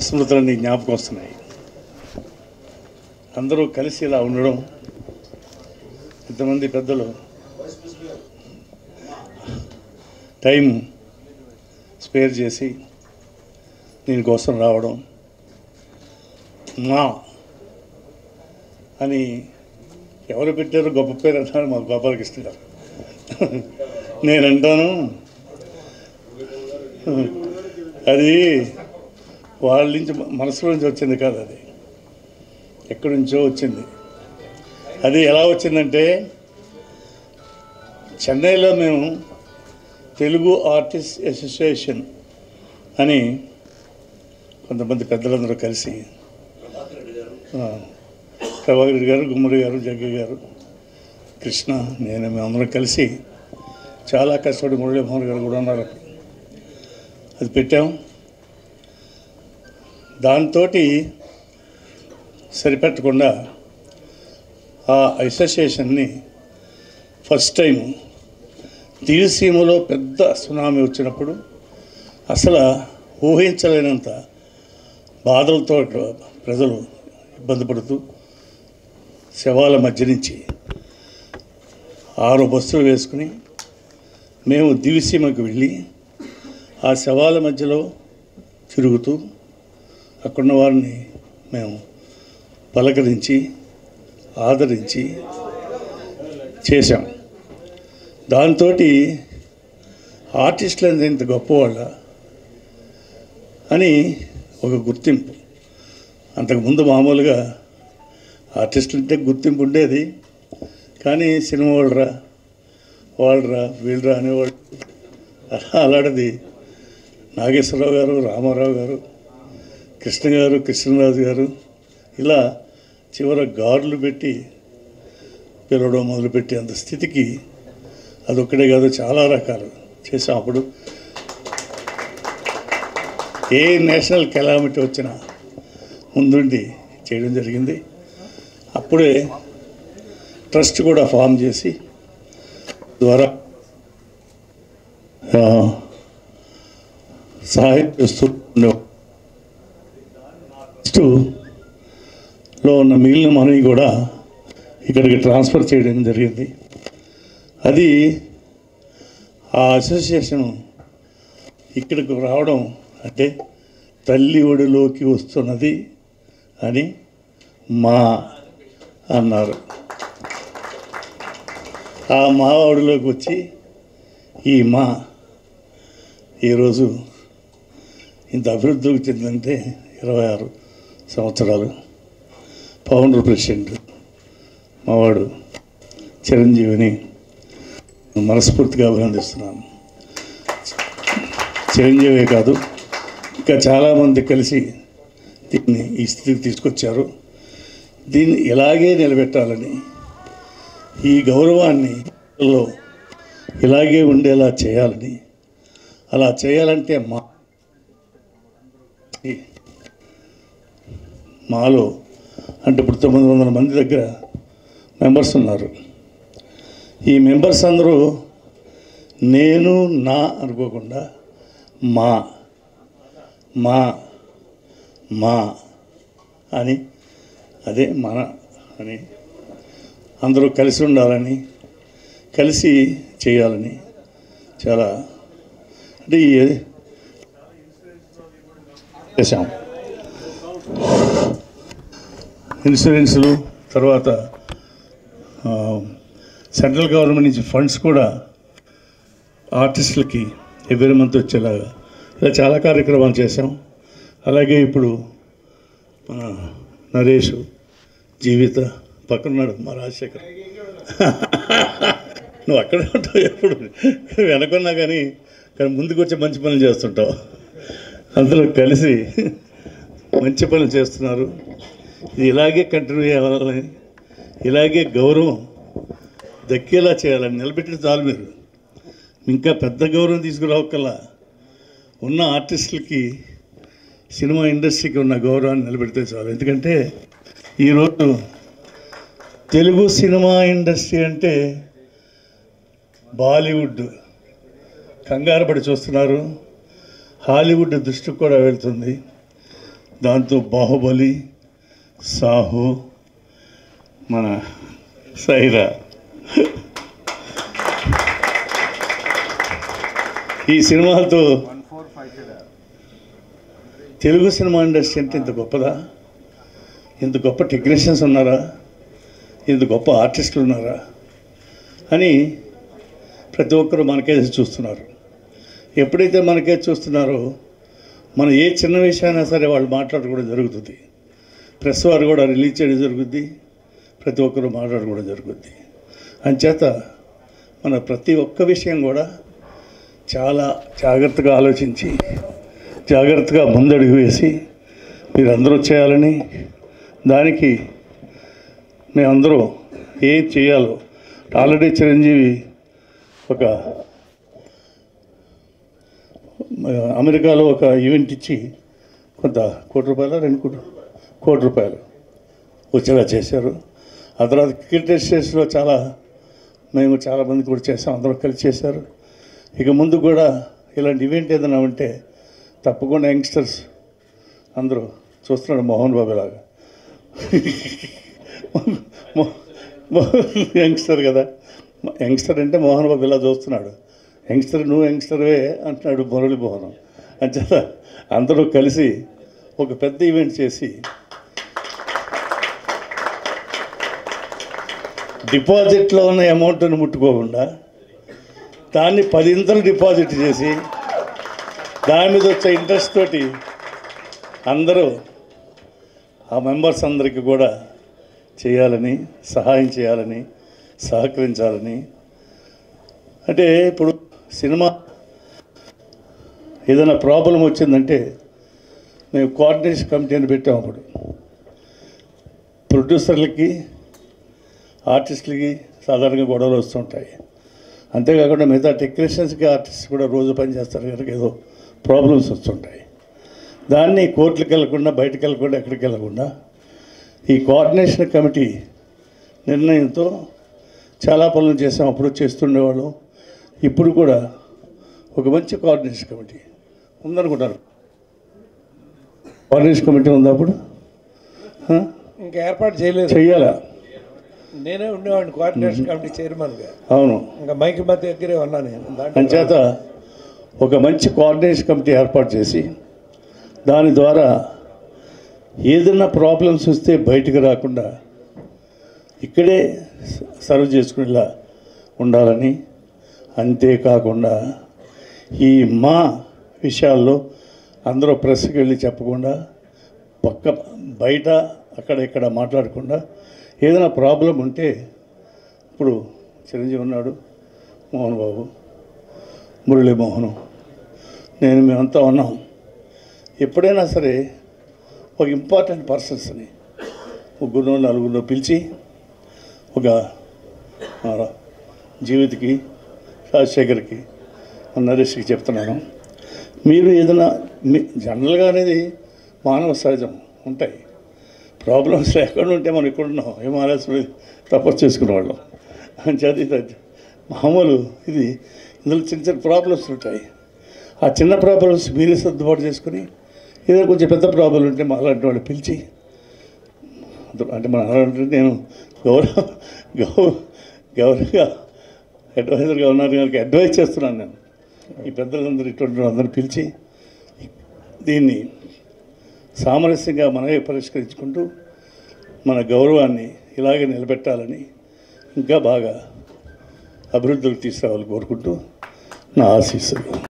స్మృతులన్నీ జ్ఞాపకం వస్తున్నాయి అందరూ కలిసి ఇలా ఉండడం ఇంతమంది పెద్దలు టైం స్పేర్ చేసి దీనికోసం రావడం మా అని ఎవరు పెట్టారు గొప్ప పేరు అంటారు మా గోపాలకృష్ణ గారు నేను అంటాను అది వాళ్ళ నుంచి మనసులో నుంచి వచ్చింది కాదు అది ఎక్కడి నుంచో వచ్చింది అది ఎలా వచ్చిందంటే చెన్నైలో మేము తెలుగు ఆర్టిస్ట్ అసోసియేషన్ అని కొంతమంది పెద్దలందరూ కలిసి ఆ, ప్రభాకర్ రెడ్డి గారు గుమ్మడి గారు జగ్గయ్య గారు కృష్ణ నేను మేమందరం కలిసి చాలా కష్టపడి మురళీమోహన్ గారు కూడా ఉన్నారు అది పెట్టాం దాంతో సరిపెట్టకుండా ఆ అసోసియేషన్ని ఫస్ట్ టైం దివిసీమలో పెద్ద సునామీ వచ్చినప్పుడు అసలు ఊహించలేనంత బాధలతో ప్రజలు ఇబ్బంది పడుతూ శవాల మధ్య నుంచి ఆరు బస్సులు వేసుకుని మేము దివిసీమకు వెళ్ళి ఆ శవాల మధ్యలో తిరుగుతూ అక్కడున్న వారిని మేము పలకరించి ఆదరించి చేశాం దాంతో ఆర్టిస్టులు అనేది ఇంత గొప్పవాళ్ళ అని ఒక గుర్తింపు అంతకుముందు మామూలుగా ఆర్టిస్టులు అంటే గుర్తింపు ఉండేది కానీ సినిమా వాళ్ళరా వాళ్ళరా వీళ్ళరా అనేవాళ్ళు అలా అలాంటిది నాగేశ్వరరావు గారు రామారావు గారు కృష్ణ గారు కృష్ణరాజు గారు ఇలా చివర గారులు పెట్టి పిలవడం మొదలుపెట్టి అంత స్థితికి అదొక్కడే కాదు చాలా రకాలు చేసాం అప్పుడు ఏ నేషనల్ కెలామిటీ వచ్చినా ముందుండి చేయడం జరిగింది అప్పుడే ట్రస్ట్ కూడా ఫామ్ చేసి ద్వారా ఆ, సహాయం చేస్తూ ఉండేవాళ్ళం. ట్రస్టు లో ఉన్న మిగిలిన మనీ కూడా ఇక్కడికి ట్రాన్స్ఫర్ చేయడం జరిగింది అది ఆ అసోసియేషన్ ఇక్కడికి రావడం అంటే తల్లి ఒడిలోకి వస్తున్నది అని మా అన్నారు ఆ మా ఒడిలోకి వచ్చి ఈ మా ఈరోజు ఇంత అభివృద్ధికి చెందంటే ఇరవై ఆరు సంవత్సరాలు ఫౌండర్ ప్రెసిడెంట్ మావాడు చిరంజీవిని మనస్ఫూర్తిగా అభినందిస్తున్నాను చిరంజీవే కాదు ఇంకా చాలామంది కలిసి దీన్ని ఈ స్థితికి తీసుకొచ్చారు దీన్ని ఇలాగే నిలబెట్టాలని ఈ గౌరవాన్ని లో ఇలాగే ఉండేలా చేయాలని అలా చేయాలంటే మా మాలో అంటే ఇప్పుడు తొమ్మిది వందల మంది దగ్గర మెంబర్స్ ఉన్నారు ఈ మెంబర్స్ అందరూ నేను నా అనుకోకుండా మా మా మా అని అదే మన అని అందరూ కలిసి ఉండాలని కలిసి చేయాలని చాలా అంటే ఈ చేశాం ఇన్సూరెన్సులు తర్వాత ఆ, సెంట్రల్ గవర్నమెంట్ నుంచి ఫండ్స్ కూడా ఆర్టిస్టులకి ఎవ్రీ మంత్ వచ్చేలాగా ఇలా చాలా కార్యక్రమాలు చేశాం అలాగే ఇప్పుడు మన నరేష్ జీవిత పక్కనున్నాడు మా రాజశేఖర్ నువ్వు అక్కడే ఉంటావు ఎప్పుడు వెనకున్నా కానీ కానీ ముందుకు వచ్చి మంచి పనులు చేస్తుంటావు అందరూ కలిసి మంచి పనులు చేస్తున్నారు ఇది ఇలాగే కంటిన్యూ చేయాలని ఇలాగే గౌరవం దక్కేలా చేయాలని నిలబెట్టిన చాలు మీరు ఇంకా పెద్ద గౌరవం తీసుకురావక్కల్లా ఉన్న ఆర్టిస్టులకి సినిమా ఇండస్ట్రీకి ఉన్న గౌరవాన్ని నిలబెడితే చాలు ఎందుకంటే ఈరోజు తెలుగు సినిమా ఇండస్ట్రీ అంటే బాలీవుడ్ కంగారు పడి చూస్తున్నారు హాలీవుడ్ దృష్టికి కూడా వెళ్తుంది దాంతో బాహుబలి సాహు మన సైరా ఈ సినిమాలతో తెలుగు సినిమా ఇండస్ట్రీ అంటే ఇంత గొప్పదా ఇంత గొప్ప టెక్నీషియన్స్ ఉన్నారా ఇంత గొప్ప ఆర్టిస్టులు ఉన్నారా అని ప్రతి ఒక్కరూ మనకేసి చూస్తున్నారు ఎప్పుడైతే మనకేసి చూస్తున్నారో మనం ఏ చిన్న విషయాన్ని సరే వాళ్ళు మాట్లాడుకోవడం జరుగుతుంది ప్రెస్ వారు కూడా రిలీజ్ చేయడం జరుగుద్ది ప్రతి ఒక్కరూ మాట్లాడుకోవడం జరుగుద్ది అంచేత మన ప్రతి ఒక్క విషయం కూడా చాలా జాగ్రత్తగా ఆలోచించి జాగ్రత్తగా ముందడుగు వేసి మీరందరూ చేయాలని దానికి మేమందరూ ఏం చేయాలో ఆల్రెడీ చిరంజీవి ఒక అమెరికాలో ఒక ఈవెంట్ ఇచ్చి కొంత కోటి రూపాయలు రెండు కోటి కోటి రూపాయలు వచ్చేలా చేశారు ఆ తర్వాత క్రికెట్ స్టేట్స్లో చాలా మేము చాలామంది కూడా చేసాం అందరూ కలిసి చేశారు ఇక ముందు కూడా ఇలాంటి ఈవెంట్ ఏదైనా ఉంటే తప్పకుండా యంగ్స్టర్స్ అందరూ చూస్తున్నాడు మోహన్ బాబు లాగా మో- మో- యంగ్స్టర్ కదా యంగ్స్టర్ అంటే మోహన్ బాబు ఇలా చూస్తున్నాడు యంగ్స్టర్ నువ్వు యంగ్స్టర్వే అంటున్నాడు మురళి మోహన్ అంచేత అందరూ కలిసి ఒక పెద్ద ఈవెంట్ చేసి డిపాజిట్లో ఉన్న అమౌంట్ని ముట్టుకోకుండా దాన్ని పదింతలు డిపాజిట్ చేసి దాని మీద వచ్చే ఇంట్రెస్ట్ తోటి అందరూ ఆ మెంబర్స్ అందరికీ కూడా చేయాలని సహాయం చేయాలని సహకరించాలని అంటే ఇప్పుడు సినిమా ఏదైనా ప్రాబ్లం వచ్చిందంటే మేము కోఆర్డినేషన్ కమిటీని పెట్టాము అప్పుడు ప్రొడ్యూసర్లకి ఆర్టిస్టులకి సాధారణంగా గొడవలు వస్తుంటాయి అంతేకాకుండా మిగతా టెక్నీషియన్స్కి ఆర్టిస్ట్ కూడా రోజు పనిచేస్తారు కనుక ఏదో ప్రాబ్లమ్స్ వస్తుంటాయి దాన్ని కోర్టులకు వెళ్లకుండా బయటకు వెళ్లకుండా ఎక్కడికి వెళ్లకుండా ఈ కోఆర్డినేషన్ కమిటీ నిర్ణయంతో చాలా పనులు చేసాం అప్పుడు చేస్తుండేవాళ్ళం ఇప్పుడు కూడా ఒక మంచి కోఆర్డినేషన్ కమిటీ ఉందనుకుంటారు కోఆర్డినేషన్ కమిటీ ఉందా అప్పుడు ఆ? ఇంకా ఏర్పాటు చేయలేదు చెయ్యాలా నేనే ఉండేవాడిని కోఆర్డినేషన్ కమిటీ చైర్మన్గా అవును ఇంకా మైకి మధ్య దగ్గరే ఉన్నా నేను దాంట్లో అంచేత ఒక మంచి కోఆర్డినేషన్ కమిటీ ఏర్పాటు చేసి దాని ద్వారా ఏదైనా ప్రాబ్లమ్స్ వస్తే బయటకు రాకుండా ఇక్కడే స- సర్వ్ చేసుకునేలా ఉండాలని అంతేకాకుండా ఈ మా విషయాల్లో అందరూ ప్రెస్కి వెళ్ళి చెప్పకుండా పక్క బయట అక్కడ ఇక్కడ మాట్లాడకుండా ఏదైనా ప్రాబ్లం ఉంటే ఇప్పుడు చిరంజీవి ఉన్నాడు మోహన్ బాబు మురళీమోహన్ నేను మేమంతా ఉన్నాం ఎప్పుడైనా సరే ఒక ఇంపార్టెంట్ పర్సన్స్ని ముగ్గురు నలుగురు పిలిచి ఒక ఆ, జీవితకి రాజశేఖర్కి నరేష్కి చెప్తున్నాను మీరు ఏదైనా మీ జనరల్గా అనేది మానవ సహజం ఉంటాయి ప్రాబ్లమ్స్ లేకుండా ఉంటే మనం ఇక్కడ ఉన్నాం హిమాలయస్ మీద తపస్సు చేసుకునేవాళ్ళం అంచేత ఇది మామూలు ఇది ఇందులో చిన్న చిన్న ప్రాబ్లమ్స్ ఉంటాయి ఆ చిన్న ప్రాబ్లమ్స్ మీరే సర్దుబాటు చేసుకుని ఏదైనా కొంచెం పెద్ద ప్రాబ్లం ఉంటే మా అలాంటి వాళ్ళు పిలిచి అంటే మన అలాంటి నేను గౌరవ గౌ గౌరవగా అడ్వైజర్గా ఉన్నారు కనుక అడ్వైజ్ చేస్తున్నాను నేను ఈ పెద్దలందరూ ఇటువంటి అందరూ పిలిచి దీన్ని సామరస్యంగా మనమే పరిష్కరించుకుంటూ మన గౌరవాన్ని ఇలాగే నిలబెట్టాలని ఇంకా బాగా అభివృద్ధికి తీసుకురావాలని కోరుకుంటూ నా ఆశీస్సులు